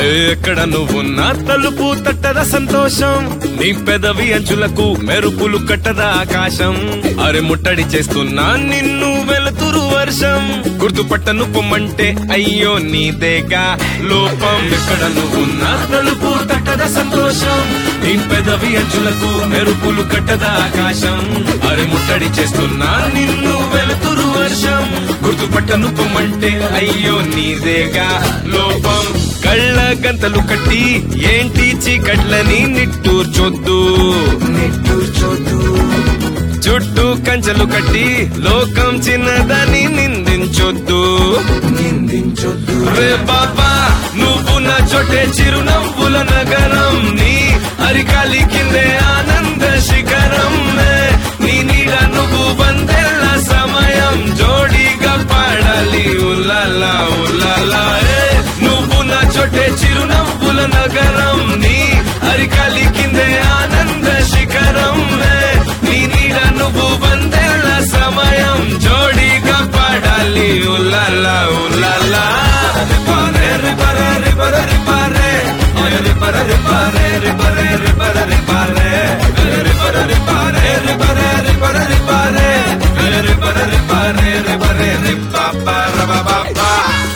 ఎక్కడ నువ్వున్నా తలుపు తట్టద సంతోషం నీ పెదవి అంచులకు మెరుపులు కట్టదా ఆకాశం అరే ముట్టడి చేస్తున్నా నిన్ను వెలుతురు వర్షం గుర్తుపట్టను పొమ్మంటే అయ్యో నీదేగా లోపం ఎక్కడ నువ్వున్నా తలుపు తట్టద సంతోషం నీ పెదవి అంచులకు మెరుపులు కట్టదా ఆకాశం అరే ముట్టడి చేస్తున్నా నిన్ను వెలుతురు వర్షం గుర్తుపట్టను పొమ్మంటే అయ్యో నీదేగా లోపం కళ్ళ గంతలు కట్టి ఏంటి చీకట్లని నిట్టూర్చొద్దు నిట్టూర్చొద్దు చుట్టూ కంచెలు కట్టి లోకం చిన్నదని నిందించొద్దు నిందించొద్దు రే బాబా నువ్వు నా చోటే చిరునవ్వుల నగరం నీ అరికాలి కిందే ఆనంద శిఖరం నే. నీ నీడ నువ్వు వందేళ్ల సమయం జోడీగా పాడాలి ఉల్లాలా ఉల్లాలా ఏ. నువ్వు నా చోటే చిరునవ్వుల నగరం నీ అరికాలి కిందే ఆనంద శిఖరం నే. నీ నీడ నువ్వు వందేళ్ల సమయం జోడీగా పాడాలి ఉల్లాలా ఉల్లాలా రిపరే రిపరే రిపరే రిపరే రిపరే రిపరే రిపరే రిపరే రిపరే రిపరే రిపరే రిపరే రిపరే రిపరే రిపరే రిపరే రిపరే రిపపా రబబా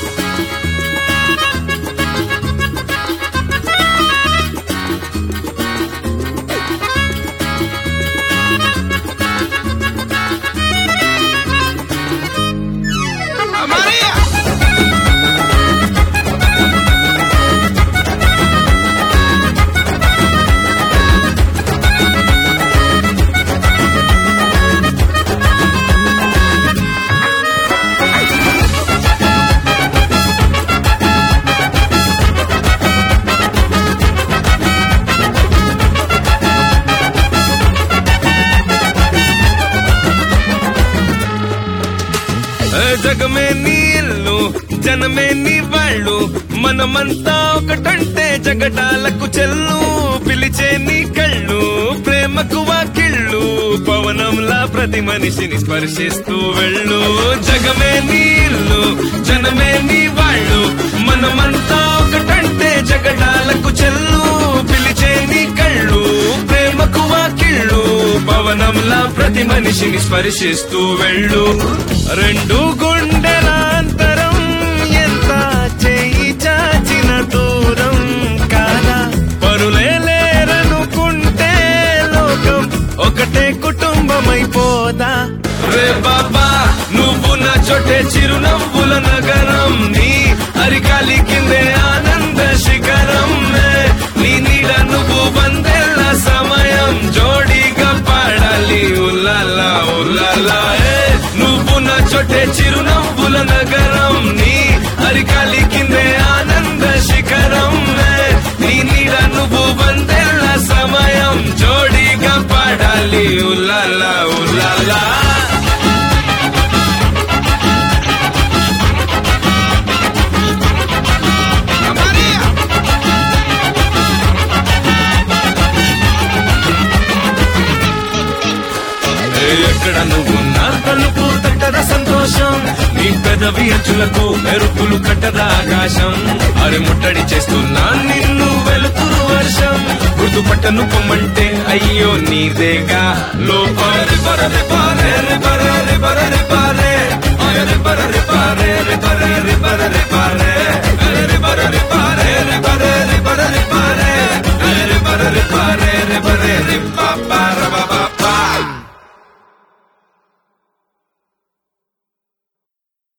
ఏ జగమే నీ ఇల్లు జనమే నీ వాళ్ళు మనమంతా ఒకటంటే జగడాలకు చెల్లు పిలిచే నీ కళ్ళు ప్రేమకు వాకిళ్ళు పవనంలా ప్రతి మనిషిని స్పర్శిస్తూ వెళ్ళు జగమే నీ ఇల్లు జనమే నీ వాళ్ళు మనమంతా ఒకటంటే జగడాలకు చెల్లు పిలిచే నీ కళ్ళు ప్రేమకు వాకిళ్ళు పవనంలా ప్రతి మనిషిని స్పర్శిస్తూ వెళ్ళు రెండు గుండెల అంతరం ఎంత చేయి చాచిన దూరం కాదా పరులే లేరనుకుంటే లోకం ఒకటే కుటుంబమైపోదా రే బాబా నువ్వు నా చోటే చిరునవ్వుల నగరం నీ అరికాలి కిందే ఆనంద శిఖరం నే. నీ నీడ నువ్వు వందేళ్ల సమయం జోడీగా పాడాలి ఉల్లాలా ఉల్లాలా ఏ. నువ్వు నా చోటే చిరునవ్వుల నగరం నీ అరికాలి కిందే ఆనంద శిఖరం నే. నీ నీడ నువ్వు వందేళ్ల సమయం జోడీగా పాడాలి ఉల్లాలా ఉల్లాలా ఏ ఎక్కడ నువ్వు నా తలుపు తట్టద సంతోషం నీ పెదవి అంచులకు మెరుపులు కట్టద ఆకాశం అరే ముట్టడి చేస్తున్నా నిన్ను వెలుతురు వర్షం గుర్తుపట్టను పొమ్మంటే అయ్యో నీదేగా లోపం రిపర రిపరే రిపరే రిపరే రిపరే రిపర రిపరే రిపరే రిపరే రిపరే